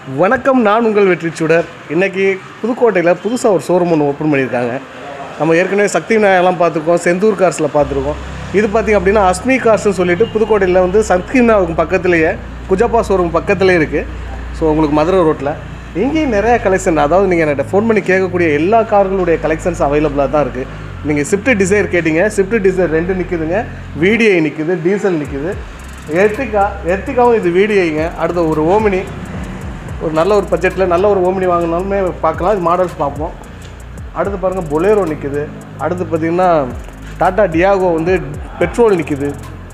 வணக்கம் நான் உங்கள் வெற்றி சுடர் இன்றைக்கி புதுக்கோட்டையில் புதுசாக ஒரு ஷோரூம் ஒன்று ஓப்பன் பண்ணியிருக்காங்க நம்ம ஏற்கனவே சக்தி விநாயகம்லாம் பார்த்துருக்கோம் செந்தூர் கார்ஸில் பார்த்துருக்கோம் இது பார்த்திங்க அப்படின்னா அஸ்மி கார்ஸ்னு சொல்லிட்டு புதுக்கோட்டையில் வந்து சக்தி விநாயகம் பக்கத்துலேயே குஜப்பா ஷோரூம் பக்கத்துலேயே இருக்குது ஸோ உங்களுக்கு மதுரை ரோட்டில் இங்கேயும் நிறைய கலெக்ஷன் அதாவது நீங்கள் என்கிட்ட ஃபோன் பண்ணி கேட்கக்கூடிய எல்லா கார்களுடைய கலெக்ஷன்ஸ் அவைலபிளாக தான் இருக்குது நீங்கள் ஸ்விஃப்ட் டிசைர் கேட்டிங்க ஸ்விஃப்ட் டிசைர் ரெண்டு நிற்குதுங்க விடிஐ நிற்குது டீசல் நிற்குது எர்டிகா எர்டிகாவும் இது விடிஐங்க அடுத்த ஒரு ஓமினி ஒரு நல்ல ஒரு பட்ஜெட்டில் நல்ல ஒரு ஓமினி வாங்கினாலுமே பார்க்கலாம் இது மாடல்ஸ் பார்ப்போம் அடுத்து பாருங்கள் பொலேரோ நிற்குது அடுத்து பார்த்திங்கன்னா டாட்டா டியாகோ வந்து பெட்ரோல் நிற்குது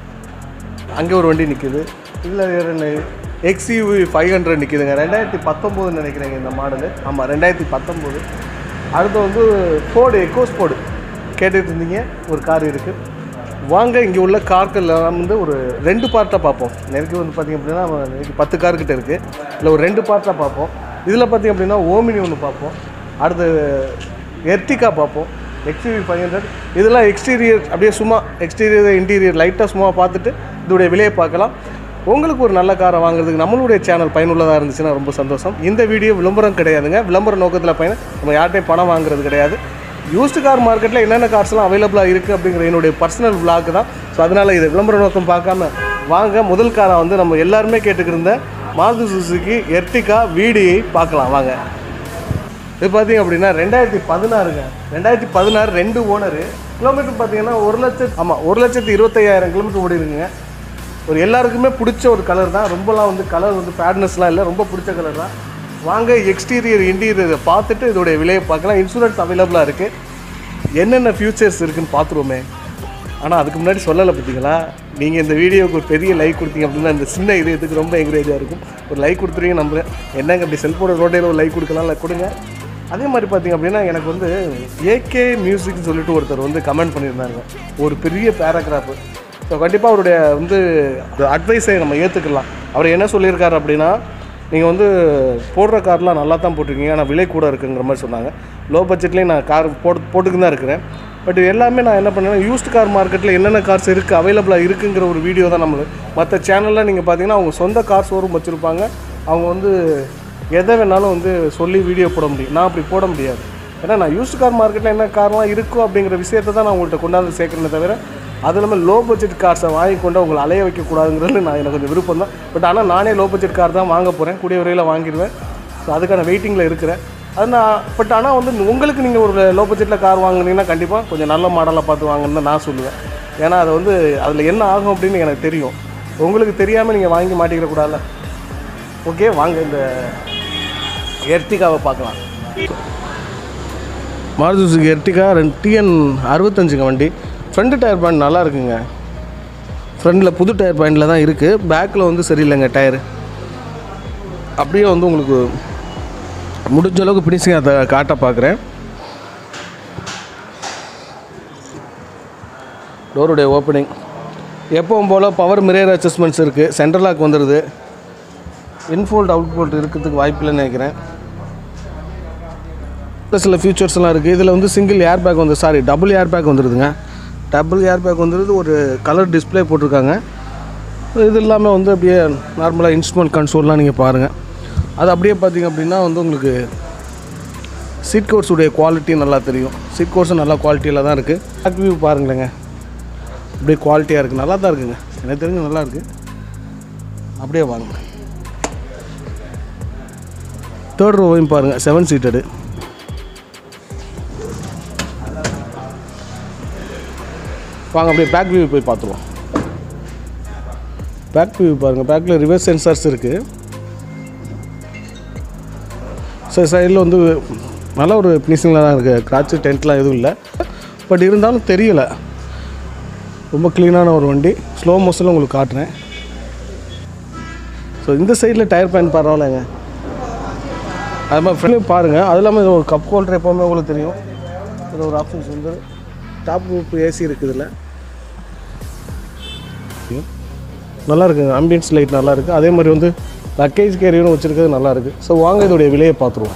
அங்கே ஒரு வண்டி நிற்குது இதில் எக்ஸ்யூவி ஃபைவ் ஹண்ட்ரட் நிற்குதுங்க ரெண்டாயிரத்தி பத்தொம்போதுன்னு நினைக்கிறேங்க இந்த மாடலு ஆமாம் ரெண்டாயிரத்தி பத்தொம்போது அடுத்து வந்து ஃபோர்டு எக்கோ ஸ்போர்டு கேட்டுட்டு இருந்தீங்க ஒரு கார் இருக்குது வாங்க இங்கே உள்ள கார்கள் எல்லாம் வந்து ஒரு ரெண்டு பார்ட்டாக பார்ப்போம் எனக்கு வந்து பார்த்திங்க அப்படின்னா எனக்கு பத்து கார் கிட்ட இருக்குது இல்லை ஒரு ரெண்டு பார்ட்டாக பார்ப்போம் இதில் பார்த்திங்க அப்படின்னா ஓமினி ஒன்று பார்ப்போம் அடுத்து எர்டிகா பார்ப்போம் எக்ஸ்டீரியர் ஃபைவ் ஹண்ட்ரட் இதெல்லாம் எக்ஸ்டீரியர் அப்படியே சும்மா எக்ஸ்டீரியர் இன்டீரியர் லைட்டாக சும்மா பார்த்துட்டு இதோடைய விலையை பார்க்கலாம் உங்களுக்கு ஒரு நல்ல காரை வாங்குறதுக்கு நம்மளுடைய சேனல் பயனுள்ளதாக இருந்துச்சுன்னா ரொம்ப சந்தோஷம் இந்த வீடியோ விளம்பரம் கிடையாதுங்க விளம்பர நோக்கத்தில் பயன் நம்ம யார்கிட்டையும் பணம் வாங்குறது கிடையாது யூஸ்டு கார் மார்க்கெட்டில் என்னென்ன கார்ஸ்லாம் அவைலபிளாக இருக்குது அப்படிங்கிற என்னுடைய பர்சனல் vlog தான் ஸோ அதனால் இதை விளம்பர நோக்கம் பார்க்காம வாங்க முதல் காரை வந்து நம்ம எல்லாருமே கேட்டுக்கிருந்த மாருதி சுசுகி எர்டிகா வீடியை பார்க்கலாம் வாங்க இது பார்த்தீங்க அப்படின்னா ரெண்டாயிரத்தி பதினாறுங்க ரெண்டாயிரத்தி பதினாறு ரெண்டு ஓனரு கிலோமீட்டர் பார்த்தீங்கன்னா ஒரு லட்சத்து ஆமாம் ஒரு லட்சத்து இருபத்தையாயிரம் கிலோமீட்டர் ஓடி இருக்குங்க ஒரு எல்லாருக்குமே பிடிச்ச ஒரு கலர் தான் ரொம்பலாம் வந்து கலர் வந்து ஃபேட்னஸ்லாம் இல்லை ரொம்ப பிடிச்ச கலர் தான் வாங்க எக்ஸ்டீரியர் இன்டீரியர் பார்த்துட்டு இதோடைய விலையை பார்க்கலாம் இன்சூரன்ஸ் அவைலபிளாக இருக்குது என்னென்ன ஃபியூச்சர்ஸ் இருக்குன்னு பார்த்துருவோமே ஆனால் அதுக்கு முன்னாடி சொல்லலை பார்த்தீங்களா நீங்கள் இந்த வீடியோவுக்கு ஒரு பெரிய லைக் கொடுத்தீங்க அப்படின்னா இந்த சின்ன இதயத்துக்கு ரொம்ப என்கரேஜாக இருக்கும் ஒரு லைக் கொடுத்துருவீங்க நம்புறேன் என்னங்க அப்படி செல்ஃபோட ரோட்டையில் ஒரு லைக் கொடுக்கலாம் இல்லை கொடுங்க அதே மாதிரி பார்த்தீங்க அப்படின்னா எனக்கு வந்து ஏகே மியூசிக்னு சொல்லிட்டு ஒருத்தர் வந்து கமெண்ட் பண்ணியிருந்தாங்க ஒரு பெரிய பேராகிராஃபு ஸோ கண்டிப்பாக அவருடைய வந்து அட்வைஸை நம்ம ஏற்றுக்கலாம் அவர் என்ன சொல்லியிருக்காரு அப்படின்னா நீங்கள் வந்து போடுற கார்லாம் நல்லா தான் போட்டிருக்கீங்க ஆனால் விலை கூட இருக்குங்கிற மாதிரி சொன்னாங்க லோ பட்ஜெட்லேயும் நான் கார் போட்டு போட்டுக்கு தான் இருக்கிறேன் பட் எல்லாமே நான் என்ன பண்ணேன்னா யூஸ்ட் கார் மார்க்கெட்டில் என்னென்ன கார்ஸ் இருக்குது அவைலபிளாக இருக்குங்கிற ஒரு வீடியோ தான் நம்மளுக்கு மற்ற சேனலில் நீங்கள் பார்த்தீங்கன்னா அவங்க சொந்த கார் ஷோரூம் வச்சுருப்பாங்க அவங்க வந்து எதை வேணாலும் வந்து சொல்லி வீடியோ போட முடியும் நான் அப்படி போட முடியாது ஏன்னா நான் யூஸ்ட் கார் மார்க்கெட்டில் என்ன கார்லாம் இருக்கும் அப்படிங்கிற விஷயத்தை தான் நான் உங்கள்கிட்ட கொண்டாந்து சேர்க்குறேனே தவிர அது இல்லாமல் லோ பட்ஜெட் கார்ஸை வாங்கி கொண்டு உங்களை அலைய வைக்கக்கூடாதுங்கிறது நான் எனக்கு கொஞ்சம் விருப்பம் தான் பட் ஆனால் நானே லோ பட்ஜெட் கார் தான் வாங்க போகிறேன் கூடிய விரைவில் வாங்கிடுவேன் ஸோ அதுக்கான வெயிட்டிங்கில் இருக்கிறேன் அது நான் பட் ஆனால் வந்து உங்களுக்கு நீங்கள் ஒரு லோ பட்ஜெட்டில் கார் வாங்குனீங்கன்னா கண்டிப்பாக கொஞ்சம் நல்ல மாடலாக பார்த்து வாங்கன்னு தான் நான் சொல்லுவேன் ஏன்னா அது வந்து அதில் என்ன ஆகும் அப்படின்னு எனக்கு தெரியும் உங்களுக்கு தெரியாமல் நீங்கள் வாங்கி மாட்டிக்கிற கூடாதுல்ல ஓகே வாங்க இந்த எர்டிகாவை பார்க்கலாம் மாருதி சுசுகி எர்டிகா ரெண்டு டிஎன் அறுபத்தஞ்சுங்க வண்டி ஃப்ரண்ட் டயர் பாயிண்ட் நல்லா இருக்குங்க ஃப்ரண்டில் புது டயர் பாயிண்டில் தான் இருக்குது பேக்கில் வந்து சரியில்லைங்க டயரு அப்படியே வந்து உங்களுக்கு முடிஞ்ச அளவுக்கு ஃபினிஷிங் அதை காட்ட பார்க்குறேன் டோருடைய ஓப்பனிங் எப்பவும் போல் பவர் மிரர் அட்ஜஸ்ட்மெண்ட்ஸ் இருக்குது சென்ட்ரல் லாக் வந்துடுது இன்ஃபோல்ட் அவுட் போல்ட் இருக்கிறதுக்கு வாய்ப்பில்லைன்னு நினைக்கிறேன் ப்ளஸ் சில ஃபியூச்சர்ஸ்லாம் இருக்குது இதில் வந்து சிங்கிள் ஏர் பேக் வந்து சாரி டபுள் ஏர் பேக் வந்துடுதுங்க டபுள் ஏர் பேக் வந்துடுது ஒரு கலர் டிஸ்ப்ளே போட்டிருக்காங்க இது இல்லாமல் வந்து அப்படியே நார்மலாக இன்ஸ்ட்ருமெண்ட் கன்சோல்லாம் நீங்கள் பாருங்கள் அது அப்படியே பார்த்தீங்க அப்படின்னா வந்து உங்களுக்கு சீட் கோர்ஸுடைய குவாலிட்டி நல்லா தெரியும் சீட் கோர்ஸும் நல்லா குவாலிட்டியில் தான் இருக்குது பேக் வியூ பாருங்களேங்க அப்படியே குவாலிட்டியாக இருக்குது நல்லா தான் இருக்குங்க எனக்கு தெரிஞ்சு நல்லா இருக்குது அப்படியே வாங்க தேர்ட் ரோவையும் பாருங்கள் செவன் சீட்டடு வாங்க அப்படியே பேக் வியூ போய் பார்த்துருவோம் பேக் வியூ பாருங்கள் பேக்கில் ரிவர்ஸ் சென்சார்ஸ் இருக்குது சார் சைடில் வந்து நல்ல ஒரு ஃபினிஷிங்கில் தான் இருக்குது கிராச்சு டென்ட்லாம் எதுவும் இல்லை பட் இருந்தாலும் தெரியல ரொம்ப க்ளீனான ஒரு வண்டி ஸ்லோ மோஷனில் உங்களுக்கு காட்டுறேன் ஸோ இந்த சைடில் டயர் பேன் பரவாயில்லைங்க அது மாதிரி ஃப்ரெண்ட்லையும் பாருங்கள் அது இல்லாமல் இது ஒரு கப் ஹோல்டர் எப்போவுமே உங்களுக்கு தெரியும் இது ஒரு ஆப்ஷன்ஸ் வந்து டாப் குரூப் ஏசி இருக்குது இதில் நல்லா இருக்குங்க ஆம்பியன்ஸ் லைட் நல்லா இருக்குது அதே மாதிரி வந்து லக்கேஜ் கேரியரும் வச்சுருக்கிறது நல்லா இருக்குது ஸோ வாங்க இதோடைய விலையை பார்த்துருவோம்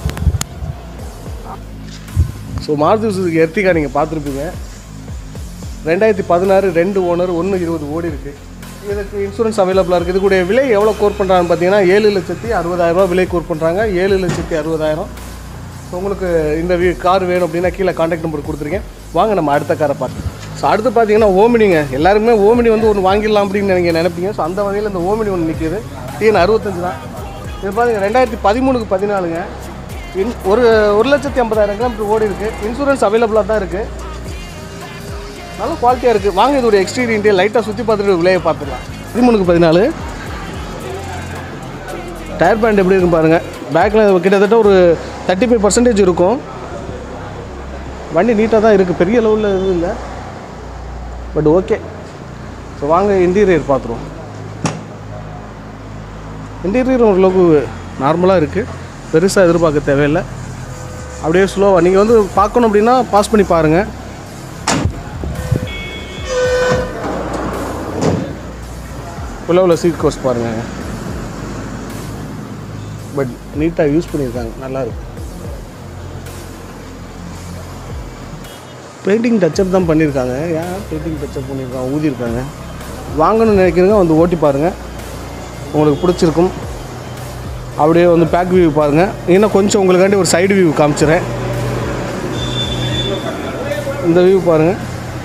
ஸோ மாருதி சுசுகி எர்த்திகா நீங்கள் பார்த்துருப்பீங்க ரெண்டாயிரத்தி பதினாறு ரெண்டு ஓனர் ஒன்று இருபது ஓடி இருக்குது இதுக்கு இன்சூரன்ஸ் அவைலபிளாக இருக்குது இதுக்குடைய விலை எவ்வளோ கோர் பண்ணுறாங்கன்னு பார்த்தீங்கன்னா ஏழு லட்சத்தி அறுபதாயிரரூபா விலை கோர் பண்ணுறாங்க ஏழு லட்சத்தி அறுபதாயிரம் ஸோ உங்களுக்கு இந்த வீ கார் வேணும் அப்படின்னா கீழே காண்டாக்ட் நம்பர் கொடுத்துருக்கேன் வாங்க நம்ம அடுத்த காரை பார்த்து ஸோ அடுத்து பார்த்தீங்கன்னா ஓமினிங்க எல்லாருக்குமே ஓமினி வந்து ஒன்று வாங்கிடலாம் அப்படின்னு நீங்கள் நினைப்பீங்க ஸோ அந்த வகையில் இந்த ஓமினி ஒன்று நிற்கிது டிஎன் அறுபத்தஞ்சு தான் இது பாருங்க ரெண்டாயிரத்தி பதிமூணுக்கு பதினாலுங்க இன் ஒரு ஒரு லட்சத்தி ஐம்பதாயிரம் கிலோமீட்டர் ஓடி இருக்குது இன்சூரன்ஸ் அவைலபிளாக தான் இருக்குது நல்ல குவாலிட்டியாக இருக்குது வாங்க இதோட எக்ஸ்டீரியர் இன்டீரியர் லைட்டாக சுற்றி பார்த்துட்டு விலையை பார்த்துக்கலாம் பதிமூணுக்கு பதினாலு டயர் பேண்ட் எப்படி இருக்கும் பாருங்கள் பேக்கில் கிட்டத்தட்ட ஒரு தேர்ட்டி ஃபைவ் பர்சன்டேஜ் இருக்கும் வண்டி நீட்டாக தான் இருக்குது பெரிய லெவலில் எதுவும் இல்லை பட் ஓகே ஸோ வாங்க இன்டீரியர் பார்த்துருவோம் இன்டீரியர் ஓரளவுக்கு நார்மலாக இருக்குது பெருசாக எதிர்பார்க்க தேவையில்லை அப்படியே ஸ்லோவாக நீங்கள் வந்து பார்க்கணும் அப்படின்னா பாஸ் பண்ணி பாருங்கள் உள்ள உள்ள சீட் கோர்ஸ் பாருங்கள் பட் நீட்டாக யூஸ் பண்ணியிருக்காங்க நல்லா இருக்கு பெயிண்டிங் டச்சப் தான் பண்ணியிருக்காங்க ஏன் பெயிண்டிங் டச்சப் பண்ணியிருக்காங்க ஊதியிருக்காங்க வாங்கணும்னு நினைக்கிறவங்க வந்து ஓட்டி பாருங்கள் உங்களுக்கு பிடிச்சிருக்கும் அப்படியே வந்து பேக் வியூ பாருங்கள் இன்னும் கொஞ்சம் உங்களுக்காண்டி ஒரு சைடு வியூ காமிச்சிடுறேன் இந்த வியூ பாருங்கள்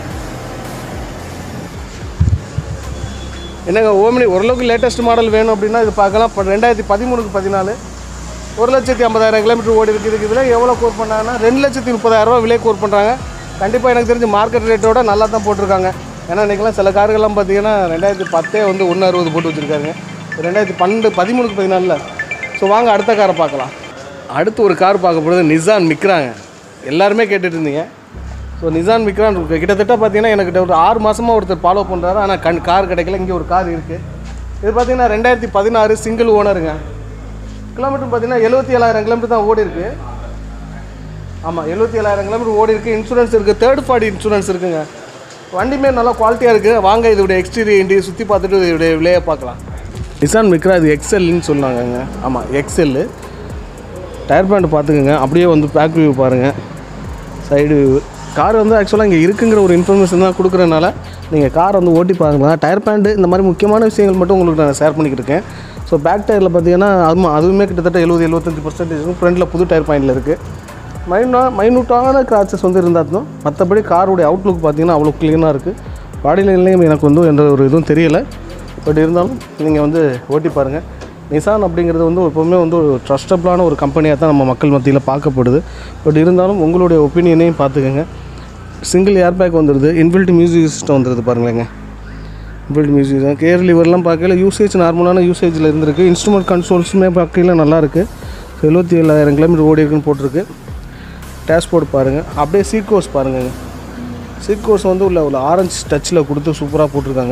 என்னங்க ஓமினி ஓரளவுக்கு லேட்டஸ்ட் மாடல் வேணும் அப்படின்னா இது பார்க்கலாம் இப்போ ரெண்டாயிரத்தி பதிமூணுக்கு பதினாலு ஒரு லட்சத்தி ஐம்பதாயிரம் கிலோமீட்டர் ஓடி இருக்குது இதுக்கு இதில் எவ்வளோ கோர் பண்ணாங்கன்னா ரெண்டு லட்சத்தி முப்பதாயிரரூவா விலை கோர் பண்ணுறாங்க கண்டிப்பாக எனக்கு தெரிஞ்சு மார்க்கெட் ரேட்டோட நல்லா தான் போட்டிருக்காங்க ஏன்னா இன்றைக்கெல்லாம் சில கார்கள்லாம் பார்த்தீங்கன்னா ரெண்டாயிரத்தி பத்தே வந்து ஒன்று அறுபது போட்டு வச்சுருக்காங்க ரெண்டாயிரத்தி பன்னெண்டு பதிமூணுக்கு பதினாலில் ஸோ வாங்க அடுத்த காரை பார்க்கலாம் அடுத்து ஒரு கார் பார்க்க போகிறது நிசான் மிக்ராங்க எல்லாருமே கேட்டுட்டு இருந்தீங்க ஸோ நிசான் மிக்ரான் இருக்கு கிட்டத்தட்ட பார்த்தீங்கன்னா எனக்கு ஒரு ஆறு மாதமாக ஒருத்தர் ஃபாலோ பண்ணுறாரு ஆனால் கண் கார் கிடைக்கல இங்கே ஒரு கார் இருக்குது இது பார்த்தீங்கன்னா ரெண்டாயிரத்தி பதினாறு சிங்கிள் ஓனருங்க கிலோமீட்டர் பார்த்தீங்கன்னா எழுபத்தி ஏழாயிரம் கிலோமீட்டர் தான் ஓடி இருக்கு ஆமாம் எழுபத்தி ஏழாயிரம் கிலோமீட்டர் ஓடி இருக்குது இன்சூரன்ஸ் இருக்குது தேர்ட் பார்ட்டி இன்சூரன்ஸ் இருக்குங்க வண்டியுமே நல்லா குவாலிட்டியாக இருக்குது வாங்க இதோட எக்ஸ்டீரியர் இண்டி சுற்றி பார்த்துட்டு இதோடைய விலையை பார்க்கலாம் நிசான் மிக்ரா இது எக்ஸ்எல்னு சொன்னாங்கங்க ஆமாம் எக்ஸ்எல்லு டயர் பேண்ட் பார்த்துக்குங்க அப்படியே வந்து பேக் வியூ பாருங்கள் சைடு வியூ கார் வந்து ஆக்சுவலாக இங்கே இருக்குங்கிற ஒரு இன்ஃபர்மேஷன் தான் கொடுக்குறனால நீங்கள் கார் வந்து ஓட்டி பாருங்களேன் டயர் பேண்ட்டு இந்த மாதிரி முக்கியமான விஷயங்கள் மட்டும் உங்களுக்கு நான் ஷேர் பண்ணிக்கிட்டு இருக்கேன் ஸோ பேக் டயரில் பார்த்தீங்கன்னா அதுவும் அதுவுமே கிட்டத்தட்ட எழுபது எழுபத்தஞ்சு பர்சன்டேஜ் ஃப்ரண்ட்டில் புது டயர் பாயிண்டில் இருக்குது மைனா மைனூட்டான கிராச்சஸ் வந்து இருந்தாலும் மற்றபடி காரோடைய அவுட்லுக் பார்த்தீங்கன்னா அவ்வளோ க்ளீனாக இருக்குது பாடி லைன்லேயும் எனக்கு வந்து எந்த ஒரு இதுவும் தெரியலை பட் இருந்தாலும் நீங்கள் வந்து ஓட்டி பாருங்கள் நிசான் அப்படிங்கிறது வந்து எப்போவுமே வந்து ஒரு ட்ரஸ்டபுளான ஒரு கம்பெனியாக தான் நம்ம மக்கள் மத்தியில் பார்க்கப்படுது பட் இருந்தாலும் உங்களுடைய ஒப்பீனியனையும் பார்த்துக்கோங்க சிங்கிள் ஏர் பேக் வந்துடுது இன்பில்ட் மியூசிக் சிஸ்டம் வந்துடுது பாருங்களேங்க இன்பில்ட் மியூசிக் தான் கேர் லிவர்லாம் பார்க்கல யூசேஜ் நார்மலான யூசேஜில் இருந்திருக்கு இன்ஸ்ட்ருமெண்ட் கன்சோல்ஸுமே பார்க்கல நல்லா இருக்குது எழுபத்தி ஏழாயிரம் கிலோமீட்டர் ஓடி இருக்குன்னு போட்டிருக்கு டேஷ்போர்ட் பாருங்கள் அப்படியே சீட் கோர்ஸ் பாருங்கள் சீட் கோர்ஸ் வந்து உள்ள உள்ள ஆரஞ்சு டச்சில் கொடுத்து சூப்பராக போட்டிருக்காங்க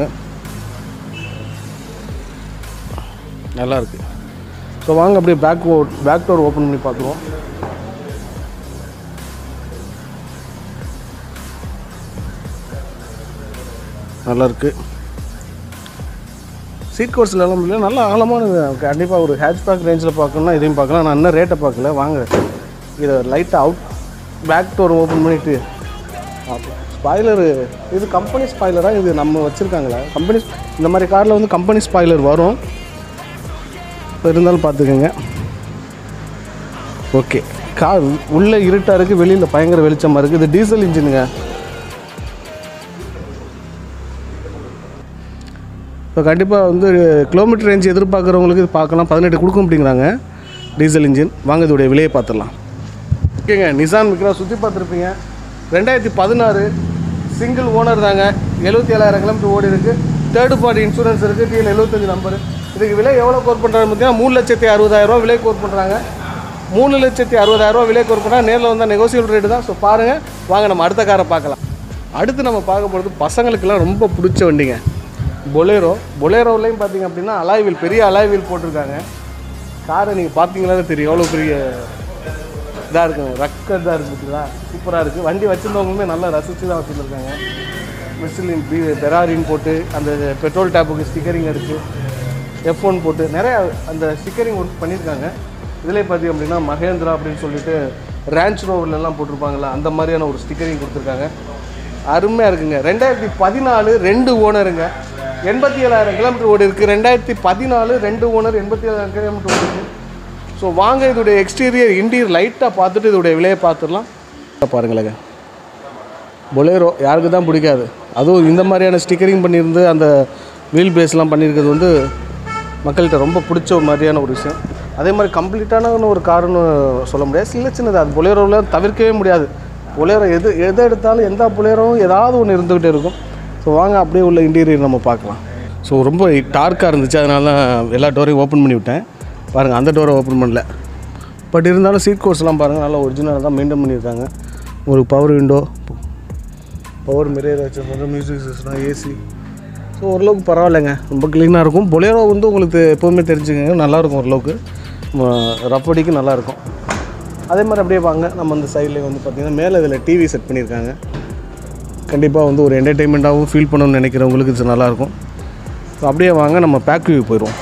நல்லா இருக்கு ஸோ வாங்க அப்படியே பேக் பேக் டோர் ஓப்பன் பண்ணி பார்த்துருவோம் நல்லா இருக்கு சீட் கோர்ஸ்லாம் இல்லை நல்ல ஆழமானது கண்டிப்பாக ஒரு ஹேட்ச்பேக் ரேஞ்சில் பார்க்கணும்னா இதையும் பார்க்கலாம் நான் இன்னும் ரேட்டை பார்க்கல வாங்க இதை லைட்டாக அவுட் பேக் டோர் ஓப்பன் பண்ணிவிட்டு ஸ்பாய்லரு இது கம்பெனி ஸ்பாய்லராக இது நம்ம வச்சுருக்காங்களா கம்பெனி இந்த மாதிரி காரில் வந்து கம்பெனி ஸ்பாய்லர் வரும் இப்போ இருந்தாலும் பார்த்துக்கோங்க ஓகே கார் உள்ளே இருட்டாக இருக்குது வெளியில் பயங்கர வெளிச்சமாக இருக்குது இது டீசல் இன்ஜினுங்க இப்போ கண்டிப்பாக வந்து கிலோமீட்டர் ரேஞ்ச் எதிர்பார்க்குறவங்களுக்கு இது பார்க்கலாம் பதினெட்டு கொடுக்கும் அப்படிங்கிறாங்க டீசல் இன்ஜின் வாங்க இதோடைய விலையை பார்த்துடலாம் ஓகேங்க நிசான் மிக்ரா சுற்றி பார்த்துருப்பீங்க ரெண்டாயிரத்தி பதினாறு சிங்கிள் ஓனர் தாங்க எழுபத்தி ஏழாயிரம் கிலோமீட்டர் ஓடி இருக்குது தேர்டு பார்ட்டி இன்சூரன்ஸ் இருக்குது கீழே எழுபத்தஞ்சு நம்பர் இதுக்கு விலை எவ்வளோ கோர் பண்ணுறாங்க பார்த்தீங்கன்னா மூணு லட்சத்தி அறுபதாயிரரூவா விலை கோர் பண்ணுறாங்க மூணு லட்சத்தி அறுபதாயிரரூவா விலை கோர் பண்ணுறாங்க நேரில் வந்தால் நெகோசியபிள் ரேட்டு தான் ஸோ பாருங்கள் வாங்க நம்ம அடுத்த காரை பார்க்கலாம் அடுத்து நம்ம பார்க்க போகிறது பசங்களுக்கெல்லாம் ரொம்ப பிடிச்ச வண்டிங்க பொலேரோ பொலேரோலையும் பார்த்தீங்க அப்படின்னா அலாய்வில் பெரிய அலாய்வில் போட்டிருக்காங்க காரை நீங்கள் பார்த்தீங்களாலே தெரியும் எவ்வளோ பெரிய இதாக இருக்குங்க ரக்க இதாக இருக்குது பார்த்தீங்களா சூப்பராக இருக்குது வண்டி வச்சுருந்தவங்களுமே நல்லா ரசித்து தான் வச்சுருந்துருக்காங்க மிஸ்லின் பி பெராரின்னு போட்டு அந்த பெட்ரோல் டேப்புக்கு ஸ்டிக்கரிங் அடிச்சு எஃப் ஒன் போட்டு நிறைய அந்த ஸ்டிக்கரிங் ஒர்க் பண்ணியிருக்காங்க இதிலே பார்த்தீங்க அப்படின்னா மகேந்திரா அப்படின்னு சொல்லிட்டு ரேஞ்ச் ரோவர்லலாம் போட்டிருப்பாங்களா அந்த மாதிரியான ஒரு ஸ்டிக்கரிங் கொடுத்துருக்காங்க அருமையாக இருக்குங்க ரெண்டாயிரத்தி பதினாலு ரெண்டு ஓனருங்க எண்பத்தி ஏழாயிரம் கிலோமீட்டர் ஓடி இருக்குது ரெண்டாயிரத்தி பதினாலு ரெண்டு ஓனர் எண்பத்தி ஏழாயிரம் கிலோமீட்டர் ஓடி இருக்குது ஸோ வாங்க இதோடைய எக்ஸ்டீரியர் இன்டீரியர் லைட்டாக பார்த்துட்டு இதோடைய விலையை பார்த்துடலாம் பாருங்களேங்க பொலேரோ யாருக்கு தான் பிடிக்காது அதுவும் இந்த மாதிரியான ஸ்டிக்கரிங் பண்ணியிருந்து அந்த வீல் பேஸ்லாம் பண்ணியிருக்கிறது வந்து மக்கள்கிட்ட ரொம்ப பிடிச்ச ஒரு மாதிரியான ஒரு விஷயம் அதே மாதிரி கம்ப்ளீட்டான ஒரு காருன்னு சொல்ல முடியாது சின்ன சின்னது அது பொலேரோவில் தவிர்க்கவே முடியாது பொலேரோ எது எதை எடுத்தாலும் எந்த பொலேரோவும் ஏதாவது ஒன்று இருந்துக்கிட்டே இருக்கும் ஸோ வாங்க அப்படியே உள்ள இன்டீரியர் நம்ம பார்க்கலாம் ஸோ ரொம்ப டார்க்காக இருந்துச்சு அதனால தான் எல்லா டோரையும் ஓப்பன் பண்ணி விட்டேன் பாருங்கள் அந்த டோரை ஓப்பன் பண்ணல பட் இருந்தாலும் சீட் கோர்ஸ்லாம் பாருங்கள் நல்லா ஒரிஜினலாக தான் மெயின்டைன் பண்ணியிருக்காங்க ஒரு பவர் விண்டோ பவர் மிரர் வச்சுருந்தோம் மியூசிக் சிஸ்டம் ஏசி ஸோ ஓரளவுக்கு பரவாயில்லைங்க ரொம்ப க்ளீனாக இருக்கும் பொலேரோ வந்து உங்களுக்கு எப்போவுமே தெரிஞ்சுக்கங்க நல்லாயிருக்கும் ஓரளவுக்கு ரஃப் அடிக்கு நல்லாயிருக்கும் அதே மாதிரி அப்படியே வாங்க நம்ம அந்த சைடில் வந்து பார்த்திங்கன்னா மேலே இதில் டிவி செட் பண்ணியிருக்காங்க கண்டிப்பாக வந்து ஒரு என்டர்டெயின்மெண்ட்டாகவும் ஃபீல் பண்ணணும்னு நினைக்கிறவங்களுக்கு இது நல்லாயிருக்கும் ஸோ அப்படியே வாங்க நம்ம பேக் வியூ போயிடுவோம்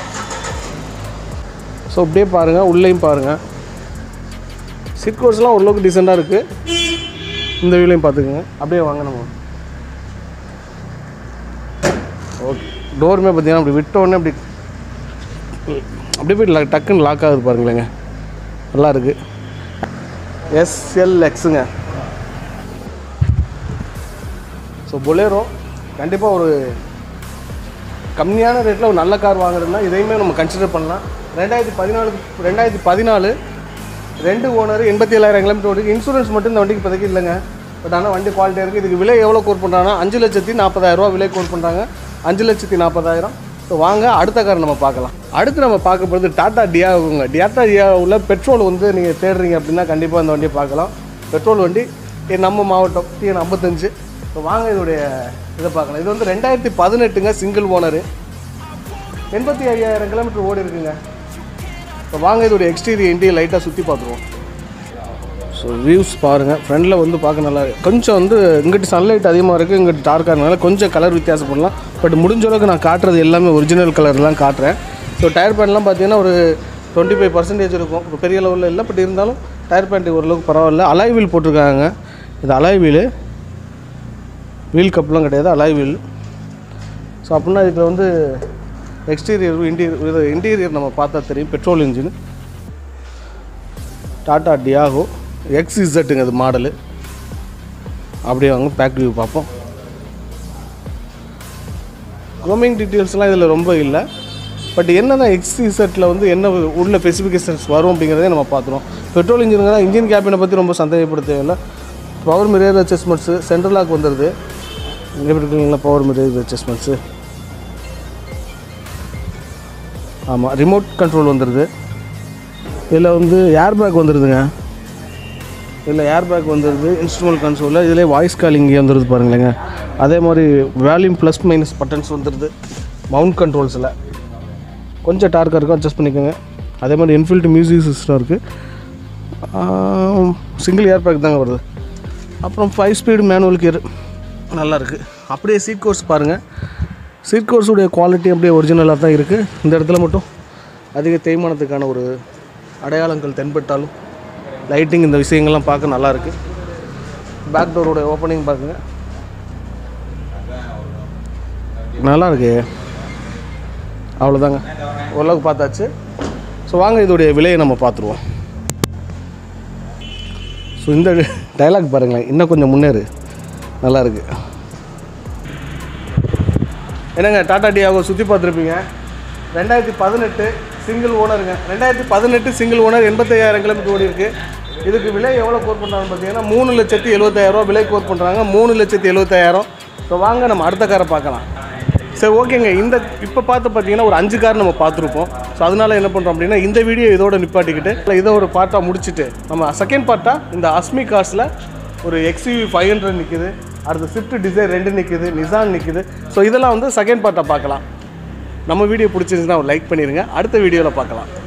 ஸோ அப்படியே பாருங்கள் உள்ளேயும் பாருங்கள் சீட் கோர்ஸ்லாம் ஓரளவுக்கு டீசெண்டாக இருக்குது இந்த வியூலையும் பார்த்துக்குங்க அப்படியே வாங்க நம்ம ஓகே டோருமே பார்த்தீங்கன்னா அப்படி விட்ட உடனே அப்படி அப்படியே போய் ல- டக்குன்னு லாக் ஆகுது பாருங்களேங்க நல்லா இருக்குது எஸ்எல்எக்ஸுங்க ஸோ பொலேரோ கண்டிப்பாக ஒரு கம்மியான ரேட்டில் ஒரு நல்ல கார் வாங்குறதுனா இதையுமே நம்ம கன்சிடர் பண்ணலாம் ரெண்டாயிரத்தி பதினாலு ரெண்டாயிரத்தி பதினாலு ரெண்டு ஓனர் எண்பத்தி ஏழாயிரம் கிலோமீட்டர் ஓடி இன்சூரன்ஸ் மட்டும் இந்த வண்டிக்கு இப்போதைக்கு இல்லைங்க பட் ஆனால் வண்டி குவாலிட்டியாக இருக்குது இதுக்கு விலை எவ்வளோ கோட் பண்ணுறாங்கன்னா அஞ்சு லட்சத்தி நாற்பதாயிரரூவா விலை கோட் பண்ணுறாங்க அஞ்சு லட்சத்தி நாற்பதாயிரம் ஸோ வாங்க அடுத்த கார் நம்ம பார்க்கலாம் அடுத்து நம்ம பார்க்க போகிறது டாட்டா டியாவுங்க டாட்டா டியாவில் பெட்ரோல் வந்து நீங்கள் தேடுறீங்க அப்படின்னா கண்டிப்பாக இந்த வண்டியை பார்க்கலாம் பெட்ரோல் வண்டி இது நம்ம மாவட்டம் டிஎன் ஐம்பத்தஞ்சு ஸோ வாங்க இதோடைய இதை பார்க்கலாம் இது வந்து ரெண்டாயிரத்தி பதினெட்டுங்க சிங்கிள் ஓனரு எண்பத்தி ஐயாயிரம் கிலோமீட்டர் ஓடி இருக்குங்க இப்போ வாங்க இதோடைய எக்ஸ்டீரியர் இன்டீரியர் லைட்டாக சுற்றி பார்த்துருவோம் ஸோ வியூஸ் பாருங்கள் ஃப்ரண்டில் வந்து பார்க்க நல்லா இருக்கு. கொஞ்சம் வந்து இங்கிட்டு சன்லைட் அதிகமாக இருக்குது இங்கிட்டு டார்க்காக இருக்கனால கொஞ்சம் கலர் வித்தியாசப்படலாம் பட் முடிஞ்ச அளவுக்கு நான் காட்டுறது எல்லாமே ஒரிஜினல் கலர்லாம் காட்டுறேன் ஸோ டயர் பேண்ட்லாம் பார்த்தீங்கன்னா ஒரு டுவெண்ட்டி ஃபைவ் பர்சன்டேஜ் இருக்கும் இப்போ பெரிய லெவலில் இல்லை பட் இருந்தாலும் டயர் பேண்ட் ஓரளவுக்கு பரவாயில்ல அலாய் வீல் போட்டிருக்காங்க இது அலாய் வீலு வீல் கப்லாம் கிடையாது அலாய் வீல் ஸோ அப்படின்னா இதில் வந்து எக்ஸ்டீரியர் இன்டீரியர் இது இன்டீரியர் நம்ம பார்த்தா தெரியும் petrol engine Tata Tiago X இசட்டுங்க அது மாடலு அப்படியே வாங்க பேக் வியூ பார்ப்போம் க்ரோமிங் டீட்டெயில்ஸ்லாம் இதில் ரொம்ப இல்லை பட் என்னதான் எக்ஸ் இசட்டில் வந்து என்ன உள்ள ஸ்பெசிஃபிகேஷன்ஸ் வரும் அப்படிங்கிறதே நம்ம பார்த்துருவோம் பெட்ரோல் இன்ஜினுங்க தான் இன்ஜின் கேபினை பற்றி ரொம்ப சந்தேகப்பட தேவையில்லை power mirror adjustments central lock வந்துடுது எப்படி இருக்குங்களா பவர் மிரர் அட்ஜஸ்ட்மெண்ட்ஸு ஆமாம் ரிமோட் கண்ட்ரோல் வந்துடுது இதில் வந்து ஏர் பேக் வந்துடுதுங்க இதில் ஏர் பேக் வந்துடுது இன்ஸ்ட்ருமெண்ட் கன்சோலில் இதிலே வாய்ஸ் காலிங் வந்துடுது பாருங்களேங்க அதே மாதிரி வேல்யூம் ப்ளஸ் மைனஸ் பட்டன்ஸ் வந்துடுது மவுண்ட் கண்ட்ரோல்ஸில் கொஞ்சம் டார்க்காக இருக்கும் அட்ஜஸ்ட் பண்ணிக்கோங்க அதே மாதிரி இன்ஃபில்ட் மியூசிக் சிஸ்டம் இருக்குது சிங்கிள் ஏர் பேக் தாங்க வருது அப்புறம் ஃபைவ் ஸ்பீடு மேனுவல் கியர் நல்லா இருக்குது அப்படியே சீட் கோர்ஸ் பாருங்கள் சீட் கோர்ஸுடைய குவாலிட்டி அப்படியே ஒரிஜினலாக தான் இருக்குது இந்த இடத்துல மட்டும் அதிக தேய்மானத்துக்கான ஒரு அடையாளங்கள் தென்பட்டாலும் லைட்டிங் இந்த விஷயங்கள்லாம் பார்க்க நல்லா இருக்கு பேக் டோரோட ஓப்பனிங் பாருங்க நல்லா இருக்கு அவ்வளோதாங்க ஓரளவுக்கு பார்த்தாச்சு ஸோ வாங்க இதோடைய விலையை நம்ம பார்த்துருவோம் ஸோ இந்த டைலாக் பாருங்களேன் இன்னும் கொஞ்சம் முன்னேறு நல்லா இருக்கு என்னங்க டாடா டியாகோ சுற்றி பார்த்துருப்பீங்க ரெண்டாயிரத்தி பதினெட்டு சிங்கிள் ஓனருங்க ரெண்டாயிரத்தி பதினெட்டு சிங்கிள் ஓனர் எண்பத்தையாயிரம் கிலோமீட்டர் ஓடி இருக்கு இதுக்கு விலை எவ்வளோ கோர் பண்ணுறாங்கன்னு பார்த்தீங்கன்னா மூணு லட்சத்தி எழுபத்தாயிரரூவா விலை கோர் பண்ணுறாங்க மூணு லட்சத்தி எழுபத்தாயிரம் ஸோ வாங்க நம்ம அடுத்த காரை பார்க்கலாம் சரி ஓகேங்க இந்த இப்போ பார்த்து பார்த்தீங்கன்னா ஒரு அஞ்சு கார் நம்ம பார்த்துருப்போம் ஸோ அதனால என்ன பண்ணுறோம் அப்படின்னா இந்த வீடியோ இதோட நிப்பாட்டிக்கிட்டு இல்லை இதை ஒரு பார்ட்டாக முடிச்சுட்டு நம்ம செகண்ட் பார்ட்டாக இந்த அஸ்மி கார்ஸில் ஒரு எக்ஸ்யூவி ஃபைவ் ஹண்ட்ரட் நிற்குது அடுத்து ஸ்விஃப்ட் டிசைர் ரெண்டு நிற்குது நிசான் நிற்குது ஸோ இதெல்லாம் வந்து செகண்ட் பார்ட்டாக பார்க்கலாம் நம்ம வீடியோ பிடிச்சிருந்துச்சுன்னா ஒரு லைக் பண்ணிடுங்க அடுத்த வீடியோவில் பார்க்கலாம்